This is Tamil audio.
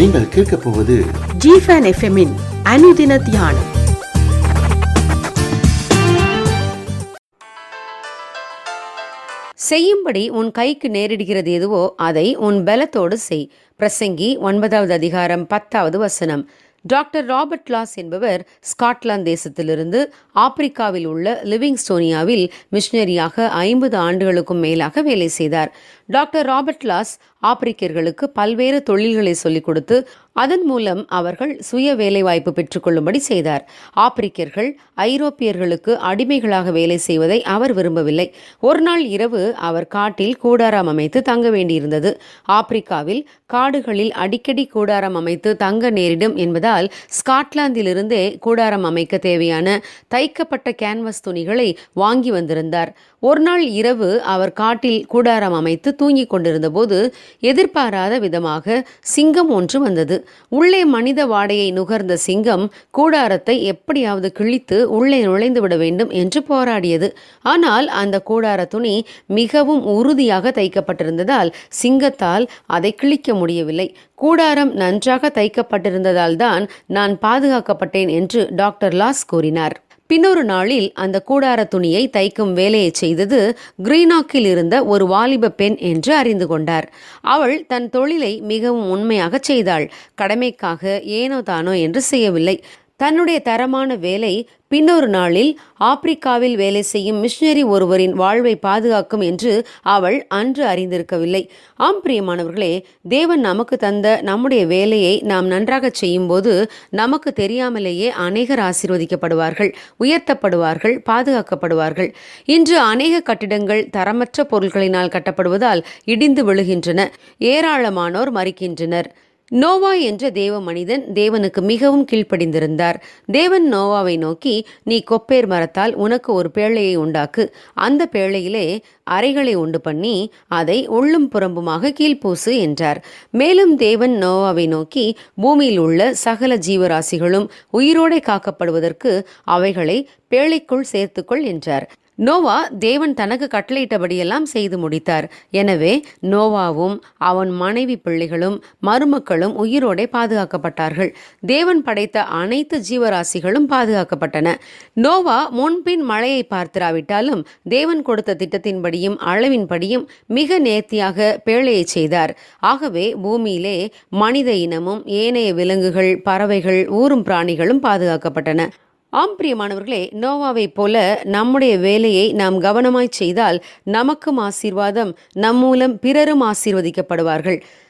நீங்கள் கேட்கப் போவது ஜிஃபன் எஃப்எம்மின் அனுதின தியானம் செய்யும்படி உன் கைக்கு நேரிடுகிறது எதுவோ அதை உன் பலத்தோடு செய் பிரசங்கி ஒன்பதாவது அதிகாரம் பத்தாவது வசனம் டாக்டர் ராபர்ட் லாஸ் என்பவர் ஸ்காட்லாந்து தேசத்திலிருந்து ஆப்பிரிக்காவில் உள்ள லிவிங்ஸ்டோனியாவில் மிஷனரியாக ஐம்பது ஆண்டுகளுக்கும் மேலாக வேலை செய்தார் டாக்டர் ராபர்ட் லாஸ் ஆப்பிரிக்கர்களுக்கு பல்வேறு தொழில்களை சொல்லிக் கொடுத்து அதன் மூலம் அவர்கள் சுய வேலைவாய்ப்பு பெற்றுக்கொள்ளும்படி செய்தார் ஆப்பிரிக்கர்கள் ஐரோப்பியர்களுக்கு அடிமைகளாக வேலை செய்வதை அவர் விரும்பவில்லை ஒரு நாள் இரவு அவர் காட்டில் கூடாரம் அமைத்து தங்க வேண்டியிருந்தது ஆப்பிரிக்காவில் காடுகளில் அடிக்கடி கூடாரம் அமைத்து தங்க நேரிடும் என்பதால் ஸ்காட்லாந்திலிருந்தே கூடாரம் அமைக்க தேவையான தைக்கப்பட்ட கேன்வஸ் துணிகளை வாங்கி வந்திருந்தார் ஒரு நாள் இரவு அவர் காட்டில் கூடாரம் அமைத்து தூங்கிக் கொண்டிருந்த போது எதிர்பாராத விதமாக சிங்கம் ஒன்று வந்தது உள்ளே மனித வாடையை நுகர்ந்த சிங்கம் கூடாரத்தை எப்படியாவது கிழித்து உள்ளே நுழைந்து விட வேண்டும் என்று போராடியது ஆனால் அந்த கூடார துணி மிகவும் உறுதியாக தைக்கப்பட்டிருந்ததால் சிங்கத்தால் அதை கிழிக்க முடியவில்லை கூடாரம் நன்றாக தைக்கப்பட்டிருந்ததால் தான் நான் பாதுகாக்கப்பட்டேன் என்று டாக்டர் லாஸ் கூறினார் பின்னொரு நாளில் அந்த கூடார துணியை தைக்கும் வேலையை செய்தது கிரீனாக்கில் இருந்த ஒரு வாலிப பெண் என்று அறிந்து கொண்டார் அவள் தன் தொழிலை மிகவும் உண்மையாக செய்தாள் கடமைக்காக ஏனோ தானோ என்று செய்யவில்லை தன்னுடைய தரமான வேலை பின்னொரு நாளில் ஆப்பிரிக்காவில் வேலை செய்யும் மிஷனரி ஒருவரின் வாழ்வை பாதுகாக்கும் என்று அவள் அன்று அறிந்திருக்கவில்லை ஆம் பிரியமானவர்களே தேவன் நமக்கு தந்த நம்முடைய வேலையை நாம் நன்றாக செய்யும்போது நமக்கு தெரியாமலேயே அநேகர் ஆசீர்வதிக்கப்படுவார்கள் உயர்த்தப்படுவார்கள் பாதுகாக்கப்படுவார்கள் இன்று அநேக கட்டிடங்கள் தரமற்ற பொருட்களினால் கட்டப்படுவதால் இடிந்து விழுகின்றன ஏராளமானோர் மறிக்கின்றனர் நோவா என்ற தேவ மனிதன் தேவனுக்கு மிகவும் கீழ்ப்படிந்திருந்தார் தேவன் நோவாவை நோக்கி நீ கொப்பேர் மரத்தால் உனக்கு ஒரு பேழையை உண்டாக்கு அந்த பேழையிலே அறைகளை உண்டு பண்ணி அதை உள்ளும் புறம்புமாக கீழ்ப்பூசு என்றார் மேலும் தேவன் நோவாவை நோக்கி பூமியில் உள்ள சகல ஜீவராசிகளும் உயிரோடே காக்கப்படுவதற்கு அவைகளை பேழைக்குள் சேர்த்துக்கொள் என்றார் நோவா தேவன் தனக்கு கட்டளையிட்டபடியெல்லாம் செய்து முடித்தார் எனவே நோவாவும் அவன் மனைவி பிள்ளைகளும் மருமக்களும் உயிரோடே பாதுகாக்கப்பட்டார்கள் தேவன் படைத்த அனைத்து ஜீவராசிகளும் பாதுகாக்கப்பட்டன நோவா முன்பின் மழையை பார்த்திராவிட்டாலும் தேவன் கொடுத்த திட்டத்தின்படியும் அளவின்படியும் மிக நேர்த்தியாக பேழையை செய்தார் ஆகவே பூமியிலே மனித இனமும் ஏனைய விலங்குகள் பறவைகள் ஊரும் பிராணிகளும் பாதுகாக்கப்பட்டன ஆம் பிரியமானவர்களே நோவாவைப் போல நம்முடைய வேலையை நாம் கவனமாய் செய்தால் நமக்கும் ஆசீர்வாதம் நம் மூலம் பிறரும் ஆசீர்வதிக்கப்படுவார்கள்